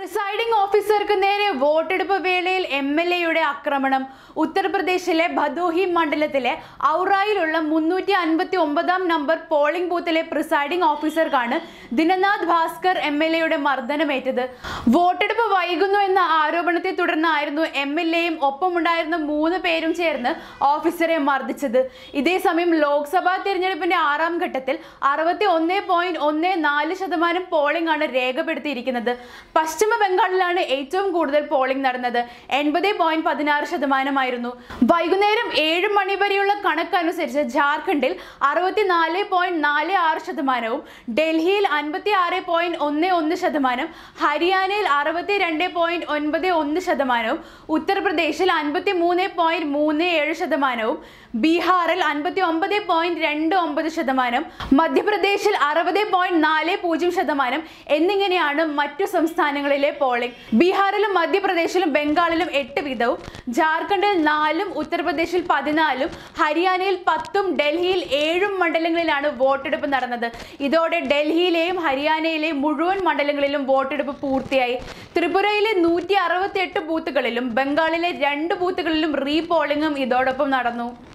presiding ഓഫീസർക്ക് നേരെ വോട്ടെടുപ്പ് വേളയിൽ എം എൽ എയുടെ ആക്രമണം ഉത്തർപ്രദേശിലെ ഭദോഹി മണ്ഡലത്തിലെ ഔറായിലുള്ള മുന്നൂറ്റി അൻപത്തി ഒമ്പതാം നമ്പർ പോളിംഗ് ബൂത്തിലെ പ്രിസൈഡിംഗ് ഓഫീസർക്കാണ് ദിനനാഥ് ഭാസ്കർ എം എൽ എയുടെ മർദ്ദനമേറ്റത് വോട്ടെടുപ്പ് വൈകുന്നു എന്ന ആരോപണത്തെ തുടർന്നായിരുന്നു എം എൽ എയും ഒപ്പമുണ്ടായിരുന്ന മൂന്ന് പേരും ചേർന്ന് ഓഫീസറെ മർദ്ദിച്ചത് ഇതേസമയം ലോക്സഭാ തിരഞ്ഞെടുപ്പിന്റെ ആറാം ഘട്ടത്തിൽ അറുപത്തി ഒന്ന് പോയിന്റ് ഒന്ന് നാല് ശതമാനം പോളിംഗ് ആണ് രേഖപ്പെടുത്തിയിരിക്കുന്നത് പശ്ചിമ ബംഗാളിലാണ് ഏറ്റവും കൂടുതൽ പോളിംഗ് നടന്നത് എൺപത് പോയിന്റ് പതിനാറ് ശതമാനമായിരുന്നു വൈകുന്നേരം ഏഴ് മണി വരെയുള്ള കണക്കനുസരിച്ച് ജാർഖണ്ഡിൽ അറുപത്തിനാല് പോയിന്റ് നാല് ആറ് ശതമാനവും ഡൽഹിയിൽ അൻപത്തി ആറ് പോയിന്റ് ഒന്ന് ഒന്ന് ശതമാനം ഹരിയാനയിൽ അറുപത്തി രണ്ട് പോയിന്റ് ഒൻപത് ഒന്ന് ശതമാനവും ഉത്തർപ്രദേശിൽ അൻപത്തി മൂന്ന് പോയിന്റ് മൂന്ന് ഏഴ് ശതമാനവും ബീഹാറിൽ അൻപത്തി ഒമ്പത് പോയിന്റ് രണ്ട് ഒമ്പത് ശതമാനം മധ്യപ്രദേശിൽ അറുപത് പോയിന്റ് നാല് പൂജ്യം ശതമാനം എന്നിങ്ങനെയാണ് മറ്റു സംസ്ഥാനങ്ങളിലെ പോളിംഗ് ബീഹാറിലും മധ്യപ്രദേശിലും ബംഗാളിലും എട്ട് വീതവും ജാർഖണ്ഡിൽ നാലും ഉത്തർപ്രദേശിൽ പതിനാലും ഹരിയാനയിൽ പത്തും ഡൽഹിയിൽ ഏഴും മണ്ഡലങ്ങളിലാണ് വോട്ടെടുപ്പ് നടന്നത് ഇതോടെ ഡൽഹിയിലെയും ഹരിയാനയിലെയും മുഴുവൻ മണ്ഡലങ്ങളിലും വോട്ടെടുപ്പ് പൂർത്തിയായി ത്രിപുരയിലെ നൂറ്റി അറുപത്തി എട്ട് ബൂത്തുകളിലും ബംഗാളിലെ രണ്ട് ബൂത്തുകളിലും റീപോളിംഗും ഇതോടൊപ്പം നടന്നു